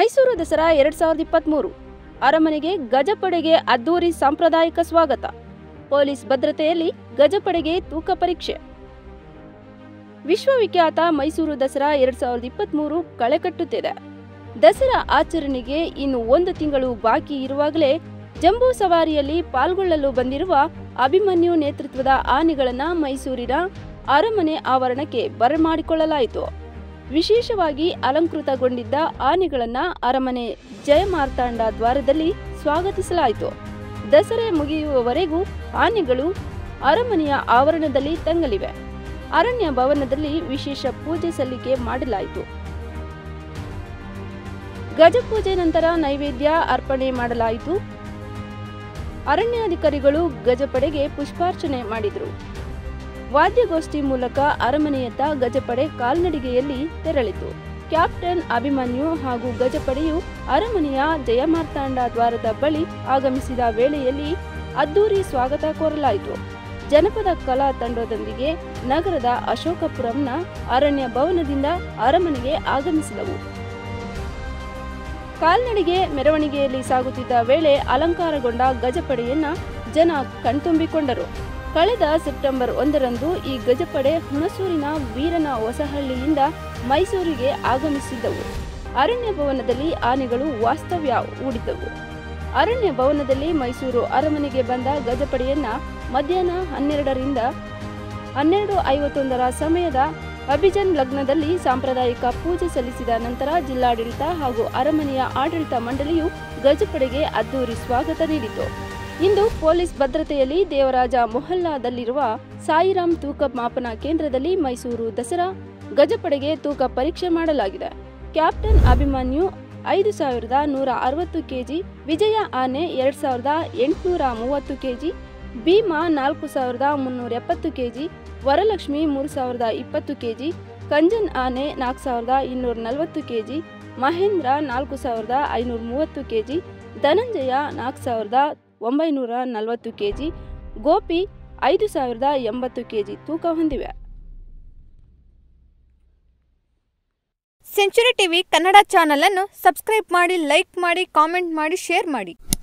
ಮೈಸೂರು ದಸರಾ ಎರಡ್ ಸಾವಿರದ ಇಪ್ಪತ್ತ್ಮೂರು ಅರಮನೆಗೆ ಗಜಪಡೆಗೆ ಅದ್ದೂರಿ ಸಾಂಪ್ರದಾಯಿಕ ಸ್ವಾಗತ ಪೊಲೀಸ್ ಭದ್ರತೆಯಲ್ಲಿ ಗಜಪಡೆಗೆ ತೂಕ ಪರೀಕ್ಷೆ ವಿಶ್ವವಿಖ್ಯಾತ ಮೈಸೂರು ದಸರಾ ಎರಡ್ ಸಾವಿರದ ಇಪ್ಪತ್ತ್ಮೂರು ಕಳೆಕಟ್ಟುತ್ತಿದೆ ದಸರಾ ಆಚರಣೆಗೆ ಇನ್ನು ಒಂದು ತಿಂಗಳು ಬಾಕಿ ಇರುವಾಗಲೇ ಜಂಬೂ ಸವಾರಿಯಲ್ಲಿ ಪಾಲ್ಗೊಳ್ಳಲು ಬಂದಿರುವ ಅಭಿಮನ್ಯು ನೇತೃತ್ವದ ಆನೆಗಳನ್ನ ಮೈಸೂರಿನ ಅರಮನೆ ಆವರಣಕ್ಕೆ ಬರಮಾಡಿಕೊಳ್ಳಲಾಯಿತು ವಿಶೇಷವಾಗಿ ಅಲಂಕೃತಗೊಂಡಿದ್ದ ಆನೆಗಳನ್ನ ಅರಮನೆ ಜಯಮಾರ್ತಾಂಡ ದ್ವಾರದಲ್ಲಿ ಸ್ವಾಗತಿಸಲಾಯಿತು ದಸರೆ ಮುಗಿಯುವವರೆಗೂ ಆನೆಗಳು ಅರಮನೆಯ ಆವರಣದಲ್ಲಿ ತಂಗಲಿವೆ ಅರಣ್ಯ ಭವನದಲ್ಲಿ ವಿಶೇಷ ಪೂಜೆ ಸಲ್ಲಿಕೆ ಮಾಡಲಾಯಿತು ಗಜಪೂಜೆ ನಂತರ ನೈವೇದ್ಯ ಅರ್ಪಣೆ ಮಾಡಲಾಯಿತು ಅರಣ್ಯಾಧಿಕಾರಿಗಳು ಗಜಪಡೆಗೆ ಪುಷ್ಪಾರ್ಚನೆ ಮಾಡಿದರು ವಾದ್ಯಗೋಷ್ಠಿ ಮೂಲಕ ಅರಮನೆಯತ್ತ ಗಜಪಡೆ ಕಾಲ್ನಡಿಗೆಯಲ್ಲಿ ತೆರಳಿತು ಕ್ಯಾಪ್ಟನ್ ಅಭಿಮನ್ಯು ಹಾಗೂ ಗಜಪಡೆಯು ಅರಮನೆಯ ಜಯಮಾರ್ತಾಂಡ ದ್ವಾರದ ಬಳಿ ಆಗಮಿಸಿದ ವೇಳೆಯಲ್ಲಿ ಅದ್ದೂರಿ ಸ್ವಾಗತ ಕೋರಲಾಯಿತು ಜನಪದ ಕಲಾ ತಂಡದೊಂದಿಗೆ ನಗರದ ಅಶೋಕಪುರಂನ ಅರಣ್ಯ ಭವನದಿಂದ ಅರಮನೆಗೆ ಆಗಮಿಸಿದವು ಕಾಲ್ನಡಿಗೆ ಮೆರವಣಿಗೆಯಲ್ಲಿ ಸಾಗುತ್ತಿದ್ದ ವೇಳೆ ಅಲಂಕಾರಗೊಂಡ ಗಜಪಡೆಯನ್ನ ಜನ ಕಣ್ತುಂಬಿಕೊಂಡರು ಕಳೆದ ಸೆಪ್ಟೆಂಬರ್ ಒಂದರಂದು ಈ ಗಜಪಡೆ ಹುಣಸೂರಿನ ವೀರನ ಹೊಸಹಳ್ಳಿಯಿಂದ ಮೈಸೂರಿಗೆ ಆಗಮಿಸಿದ್ದವು ಅರಣ್ಯ ಭವನದಲ್ಲಿ ಆನೆಗಳು ವಾಸ್ತವ್ಯ ಹೂಡಿದ್ದವು ಅರಣ್ಯ ಭವನದಲ್ಲಿ ಮೈಸೂರು ಅರಮನೆಗೆ ಬಂದ ಗಜಪಡೆಯನ್ನ ಮಧ್ಯಾಹ್ನ ಹನ್ನೆರಡರಿಂದ ಹನ್ನೆರಡು ಐವತ್ತೊಂದರ ಸಮಯದ ಅಭಿಜನ್ ಲಗ್ನದಲ್ಲಿ ಸಾಂಪ್ರದಾಯಿಕ ಪೂಜೆ ಸಲ್ಲಿಸಿದ ನಂತರ ಜಿಲ್ಲಾಡಳಿತ ಹಾಗೂ ಅರಮನೆಯ ಆಡಳಿತ ಮಂಡಳಿಯು ಗಜಪಡೆಗೆ ಅದ್ದೂರಿ ಸ್ವಾಗತ ನೀಡಿತು ಇಂದು ಪೊಲೀಸ್ ಭದ್ರತೆಯಲ್ಲಿ ದೇವರಾಜ ಮೊಹಲ್ಲಾದಲ್ಲಿರುವ ಸಾಯಿರಾಮ್ ತೂಕ ಮಾಪನ ಕೇಂದ್ರದಲ್ಲಿ ಮೈಸೂರು ದಸರಾ ಗಜಪಡೆಗೆ ತೂಕ ಪರೀಕ್ಷೆ ಮಾಡಲಾಗಿದೆ ಕ್ಯಾಪ್ಟನ್ ಅಭಿಮನ್ಯು ಐದು ಸಾವಿರದ ನೂರ ಅರವತ್ತು ಕೆಜಿ ವಿಜಯ ಆನೆ ಎರಡ್ ಸಾವಿರದ ಎಂಟುನೂರ ಮೂವತ್ತು ಕೆಜಿ ಭೀಮಾ ನಾಲ್ಕು ಸಾವಿರದ ಮುನ್ನೂರ ಎಪ್ಪತ್ತು ಕೆಜಿ ವರಲಕ್ಷ್ಮಿ ಮೂರು ಸಾವಿರದ ಇಪ್ಪತ್ತು ಕೆಜಿ ಕಂಜನ್ ಆನೆ ನಾಲ್ಕು ಸಾವಿರದ ಇನ್ನೂರ ನಲವತ್ತು ಕೆಜಿ ಮಹೇಂದ್ರ ನಾಲ್ಕು ಸಾವಿರದ ಐನೂರ ಮೂವತ್ತು ಕೆಜಿ ಧನಂಜಯ ನಾಲ್ಕು ಸಾವಿರದ ಒಂಬೈನೂರ ನಲವತ್ತು ಕೆಜಿ ಗೋಪಿ ಐದು ಸಾವಿರದ ಎಂಬತ್ತು ಕೆಜಿ ತೂಕ ಹೊಂದಿವೆ ಸೆಂಚುರಿ ಟಿವಿ ಕನ್ನಡ ಚಾನಲ್ ಅನ್ನು ಸಬ್ಸ್ಕ್ರೈಬ್ ಮಾಡಿ ಲೈಕ್ ಮಾಡಿ ಕಾಮೆಂಟ್ ಮಾಡಿ ಶೇರ್ ಮಾಡಿ